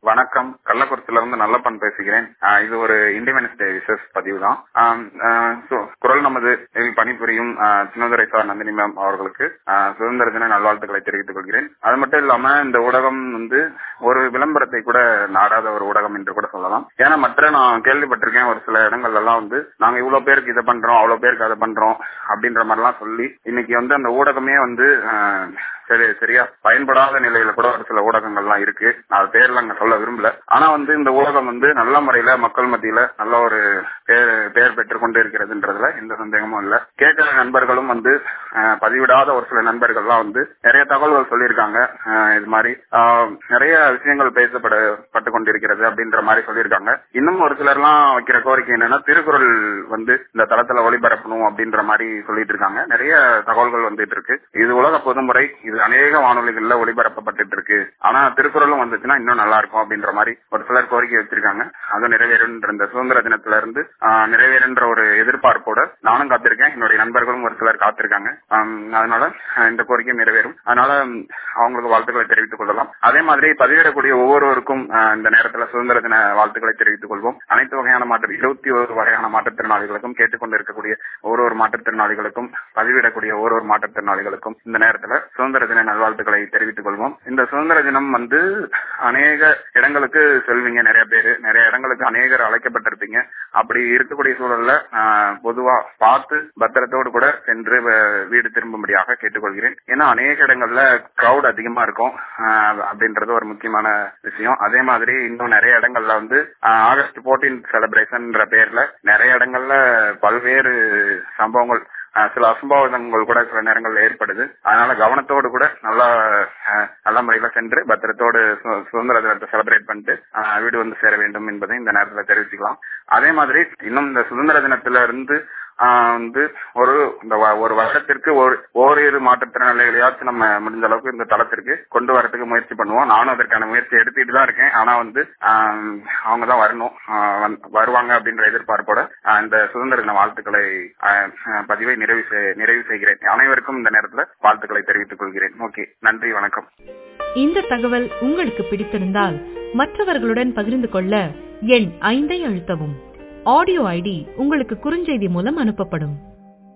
வணக்கம் கள்ளக்குறிச்சில இருந்து நல்லப்பன் பேசுகிறேன் ஆஹ் இது ஒரு இண்டிபெண்டன்ஸ் டே விசஸ் பதிவு தான் குரல் நமது இதில் பணிபுரியும் ஆஹ் சின்னதுரை சார் நந்தினி மேம் அவர்களுக்கு ஆஹ் சுதந்திர தின நல்வாழ்த்துக்களை தெரிவித்துக் கொள்கிறேன் அது மட்டும் இல்லாம இந்த ஊடகம் வந்து ஒரு விளம்பரத்தை கூட நாடாத ஒரு ஊடகம் என்று கூட சொல்லலாம் ஏன்னா மற்ற நான் கேள்விப்பட்டிருக்கேன் ஒரு சில இடங்கள்ல எல்லாம் வந்து நாங்க இவ்வளவு பேருக்கு இதை பண்றோம் அவ்வளவு பேருக்கு அதை பண்றோம் அப்படின்ற மாதிரி எல்லாம் சொல்லி இன்னைக்கு வந்து அந்த ஊடகமே வந்து ஆஹ் சரி சரியா பயன்படாத நிலையில கூட ஒரு சில ஊடகங்கள்லாம் இருக்கு நான் பேர்ல அங்க சொல்ல விரும்பல ஆனா வந்து இந்த ஊடகம் வந்து நல்ல முறையில மக்கள் மத்தியில நல்ல ஒரு பேர் பெயர் பெற்றுக் கொண்டு இருக்கிறதுன்றதுல எந்த சந்தேகமும் இல்ல கேட்கிற நண்பர்களும் வந்து அஹ், பதிவிடாத ஒரு சில நண்பர்கள்லாம் வந்து நிறைய தகவல்கள் சொல்லியிருக்காங்க அஹ், இது மாதிரி ஆஹ், நிறைய விஷயங்கள் பேசப்பட பட்டு கொண்டிருக்கிறது அப்படின்ற மாதிரி சொல்லியிருக்காங்க இன்னும் ஒரு சிலர்லாம் வைக்கிற கோரிக்கை என்னன்னா திருக்குறள் வந்து இந்த தளத்துல ஒளிபரப்பணும் அப்படின்ற மாதிரி சொல்லிட்டு இருக்காங்க நிறைய தகவல்கள் வந்துட்டு இருக்கு இது உலக பொதுமுறை இது அநேக வானொலிகள்ல ஒளிபரப்பப்பட்டு இருக்கு ஆனா திருக்குறளும் வந்துச்சுன்னா இன்னும் நல்லா இருக்கும் அப்படின்ற மாதிரி ஒரு சிலர் கோரிக்கை வச்சிருக்காங்க அது நிறைவேறுன்ற இந்த சுதந்திர தினத்துல இருந்து ஆஹ், நிறைவேறுன்ற ஒரு எதிர்பார்ப்போட நானும் காத்திருக்கேன் என்னுடைய நண்பர்களும் ஒரு சிலர் காத்திருக்காங்க ஆம், அதனால ஆஹ், இந்த கோரிக்கை நிறைவேறும் அதனால ம், அவங்களுக்கு வாழ்த்துக்களை தெரிவித்துக் கொள்ளலாம் அதே மாதிரி பதிவிடக்கூடிய ஒவ்வொருவருக்கும் ஆஹ், இந்த நேரத்துல சுதந்திர தின வாழ்த்துக்களை தெரிவித்துக் கொள்வோம் அனைத்து வகையான மாற்று இருபத்தி ஒரு வகையான மாற்றுத்திறனாளிகளுக்கும் கேட்டுக்கொண்டு இருக்கக்கூடிய ஒரு ஒரு மாற்றுத்திறனாளிகளுக்கும் பதிவிடக்கூடிய ஒரு ஒரு மாற்றுத்திறனாளிகளுக்கும் இந்த நேரத்துல சுதந்திர தின நல்வாழ்த்துக்களை தெரிவித்துக் கொள்வோம் இந்த சுதந்திர தினம் வந்து அநேக இடங்களுக்கு செல்வீங்க நிறைய பேரு நிறைய இடங்களுக்கு அநேகர் அழைக்கப்பட்டிருப்பீங்க அப்படி இருக்கக்கூடிய சூழல்ல ஆஹ், பொதுவா பார்த்து பத்திரத்தோடு கூட சென்று வ- வீடு திரும்பும்படியாக கேட்டுக்கொள்கிறேன் ஏன்னா அநேக இடங்கள்ல கிரவுட் அதிகமா இருக்கும் ஆஹ், அப்படின்றது ஒரு முக்கியமான விஷயம் அதே மாதிரி இன்னும் நிறைய இடங்கள்ல வந்து ஆஹ், ஆகஸ்ட் 14 செலிப்ரேஷன்ன்ற பேர்ல நிறைய இடங்கள்ல பல்வேறு சம்பவங்கள் ஆஹ், சில அசம்பாவிதங்கள் கூட சில நேரங்கள்ல ஏற்படுது அதனால கவனத்தோடு கூட நல்லா ஆஹ், நல்ல முறையில சென்று பத்திரத்தோடு சு- சுதந்திர தினத்தை செலிப்ரேட் பண்ணிட்டு ஆஹ், வீடு வந்து சேர வேண்டும் என்பதை இந்த நேரத்துல தெரிவிச்சுக்கலாம் அதே மாதிரி இன்னும் இந்த சுதந்திர தினத்துல இருந்து ஆஹ், வந்து ஒரு இந்த வ- ஒரு வருடத்திற்கு ஒரு ஓரிரு மாற்றுத்திறனாளிகளையாச்சும் நம்ம முடிஞ்ச அளவுக்கு இந்த தளத்திற்கு கொண்டு வரதுக்கு முயற்சி பண்ணுவோம் நானும் அதற்கான முயற்சி எடுத்துட்டு தான் இருக்கேன் ஆனா வந்து அவங்க தான் வரணும் ஆஹ் வந்து- வருவாங்க அப்படின்ற எதிர்பார்ப்போட ஆஹ் இந்த சுதந்திர தின வாழ்த்துக்களை ஆஹ், ஆஹ், பதிவை நிறைவு செய்- நிறைவு செய்கிறேன் அனைவருக்கும் இந்த நேரத்துல வாழ்த்துக்களை தெரிவித்துக் கொள்கிறேன் ஓகே நன்றி வணக்கம் இந்த தகவல் உங்களுக்கு பிடித்திருந்தால் மற்றவர்களுடன் பகிர்ந்து கொள்ள எண் ஐந்தை அழுத்தவும் ஆடியோ ஐடி உங்களுக்கு குறுஞ்செய்தி மூலம் அனுப்பப்படும்